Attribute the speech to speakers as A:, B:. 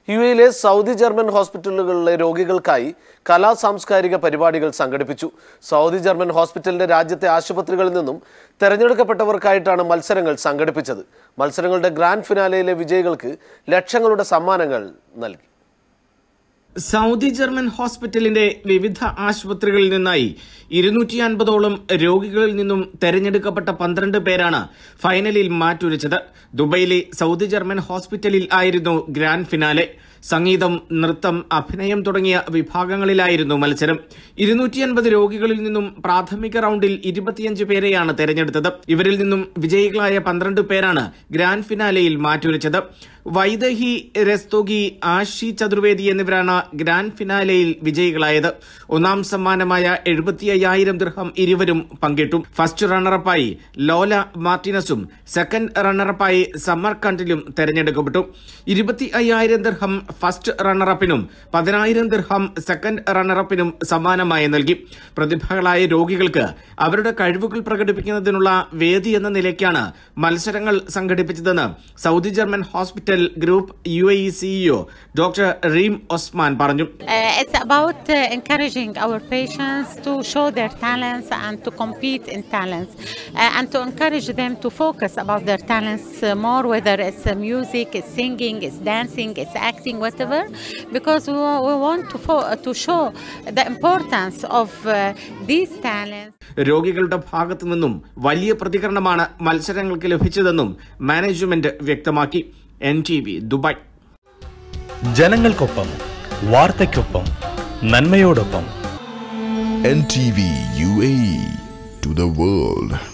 A: U എയിലെ Saudi German ഹോസ്പിറ്റലുകളിലെ രോഗികൾക്കായി കലാ സാംസ്കാരിക പരിപാടികൾ സംഘടിപ്പിച്ചു സൗദി ജർമ്മൻ ഹോസ്പിറ്റലിന്റെ രാജ്യത്തെ ആശുപത്രികളിൽ നിന്നും തെരഞ്ഞെടുക്കപ്പെട്ടവർക്കായിട്ടാണ് മത്സരങ്ങൾ സംഘടിപ്പിച്ചത് മത്സരങ്ങളുടെ ഗ്രാൻഡ് ഫിനാലയിലെ വിജയികൾക്ക് ലക്ഷങ്ങളുടെ സമ്മാനങ്ങൾ നൽകി
B: സൗദി ജർമ്മൻ ഹോസ്പിറ്റലിന്റെ വിവിധ ആശുപത്രികളിൽ നിന്നായി ഇരുന്നൂറ്റി അൻപതോളം രോഗികളിൽ നിന്നും തെരഞ്ഞെടുക്കപ്പെട്ട പന്ത്രണ്ട് പേരാണ് ഫൈനലിൽ മാറ്റുരച്ചത് ദുബൈയിലെ സൗദി ജർമ്മൻ ഹോസ്പിറ്റലിൽ ആയിരുന്നു ഗ്രാൻഡ് ഫിനാലെ സംഗീതം നൃത്തം അഭിനയം തുടങ്ങിയ വിഭാഗങ്ങളിലായിരുന്നു മത്സരം ഇരുന്നൂറ്റി അൻപത് രോഗികളിൽ നിന്നും പ്രാഥമിക റൌണ്ടിൽ ഇരുപത്തിയഞ്ച് പേരെയാണ് തെരഞ്ഞെടുത്തത് ഇവരിൽ നിന്നും വിജയികളായ പന്ത്രണ്ട് പേരാണ് ഗ്രാൻഡ് ഫിനാലെയിൽ മാറ്റുരച്ചത് വൈദഹി രസ്തോഗി ആഷി ചതുർവേദി എന്നിവരാണ് ഗ്രാൻഡ് ഫിനാലെയിൽ വിജയികളായത് ഒന്നാം സമ്മാനമായ എഴുപത്തി അയ്യായിരം ദിർഹം ഇരുവരും പങ്കിട്ടു ഫസ്റ്റ് റണ്ണറപ്പായി ലോല മാർട്ടിനസും സെക്കൻഡ് റണ്ണറപ്പായി സമർകണ്ടിലും തെരഞ്ഞെടുക്കപ്പെട്ടു ഇരുപത്തി അയ്യായിരം ദിർഹം ഫസ്റ്റ് റണ്ണറപ്പിനും പതിനായിരം ദിർഹം സെക്കൻഡ് റണ്ണറപ്പിനും സമ്മാനമായി നൽകി പ്രതിഭകളായ രോഗികൾക്ക് അവരുടെ കഴിവുകൾ പ്രകടിപ്പിക്കുന്നതിനുള്ള വേദി എന്ന നിലയ്ക്കാണ് മത്സരങ്ങൾ സംഘടിപ്പിച്ചതെന്ന് Saudi German hospital group U A CEO doctor Reem Osman പറഞ്ഞു
C: Uh, it's about uh, encouraging our patients to show their talents and to compete in talents uh, and to encourage them to focus about their talents uh, more whether it's uh, music it's singing it's dancing it's acting whatever because we, wa- we want to, fo- to show the importance of uh, these talents
B: രോഗികളുടെ ഭാഗത്തു നിന്നും വലിയ പ്രതികരണമാണ് മത്സരങ്ങൾക്ക് ലഭിച്ചതെന്നും management വ്യക്തമാക്കി N T V Dubai
D: ജനങ്ങൾക്കൊപ്പം വാർത്തയ്ക്കൊപ്പം നന്മയോടൊപ്പം
E: NTV UAE to the world.